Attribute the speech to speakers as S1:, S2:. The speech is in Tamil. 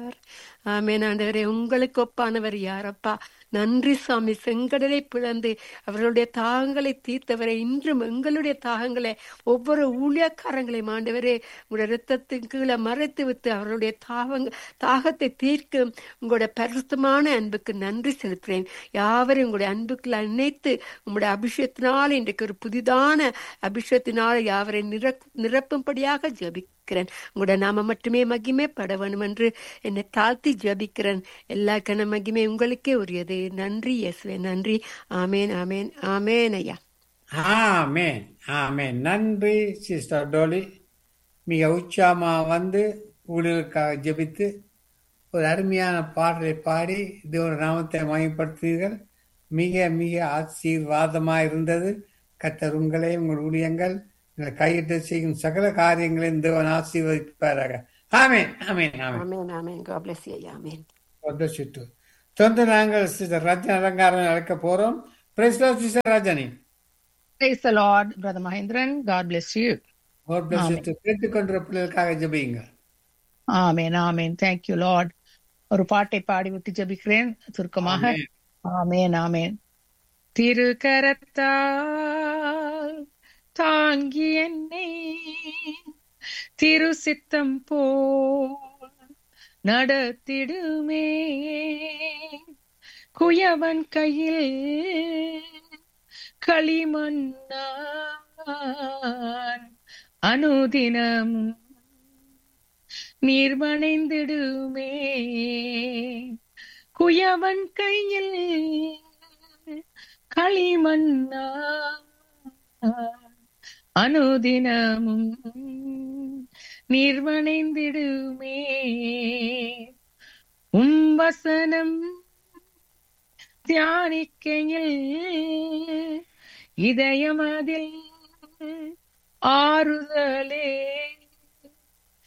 S1: யார் ஆமென் ஆண்டவரே உங்களுக்கு ஒப்பானவர் யாரப்பா நன்றி சாமி செங்கடலை பிளந்து அவர்களுடைய தாகங்களை தீர்த்தவரை இன்றும் எங்களுடைய தாகங்களை ஒவ்வொரு ஊழியக்காரங்களையும் ஆண்டவரே உங்களுடைய ரத்தத்தின் கீழே மறைத்து விட்டு அவர்களுடைய தாகங்க தாகத்தை தீர்க்கும் உங்களுடைய பரிசுத்தமான அன்புக்கு நன்றி செலுத்துகிறேன் யாவரையும் உங்களுடைய அன்புக்குள்ள நினைத்து உங்களுடைய அபிஷேகத்தினால் இன்றைக்கு ஒரு புதிதான அபிஷேகத்தினால் யாவரை நிரப் நிரப்பும்படியாக ஜெபிக்கிறேன் உங்களுடைய நாம மட்டுமே மகிமைப்பட வேண்டும் என்று என்னை தாழ்த்தி ஜெபிக்கிறேன் எல்லா கன மகிமை உங்களுக்கே உரியது நன்றி இயேசுவே நன்றி ஆமேன் ஆமேன் ஆமேன் ஐயா
S2: ஆமேன் ஆமேன் நன்றி சிஸ்டர் டோலி மிக உச்சாமா வந்து ஊழியர்களுக்காக ஜெபித்து ஒரு அருமையான பாடலை பாடி தேவர நாமத்தை மயப்படுத்தினீர்கள் மிக மிக ஆசீர்வாதமாக இருந்தது கத்தர் உங்களை உங்கள் ஊழியங்கள் நீங்கள் கையிட்டு செய்யும் சகல காரியங்களையும் தேவன் ஆசீர்வதிப்பாராக ஆமேன் ஆமேன் ஆமேன்
S1: ஆமேன் ஆமேன் God bless you ஐயா ஆமேன்
S2: சுட்டு தொடர்ந்து நாங்கள் சிஸ்டர் ரஜினி அலங்காரம் அழைக்க போறோம் பிரஸ்லோ sister Rajini
S3: Praise the Lord, Brother Mahindran. God bless you.
S2: God bless you too. கேட்டுக்கொண்டிருக்கிற பிள்ளைகளுக்காக ஜெபியுங்க
S3: amen amen thank you Lord ஒரு பாட்டை பாடிவிட்டு ஜெபிக்கிறேன் சுருக்கமாக
S2: ஆமென்.
S3: ஆமென் ஆமென் திருக்கரத்தால் தாங்கி என்னை திரு சித்தம் போல் நடத்திடுமே குயவன் கையில் களிமன்னான் அனுதினம் நீர்வணைந்திடுமே குயவன் கையில் களிமன்னா அனுதினமும் நீர்வணைந்திடுமே உம் வசனம் தியானிக்கையில் இதயமதில் ஆறுதலே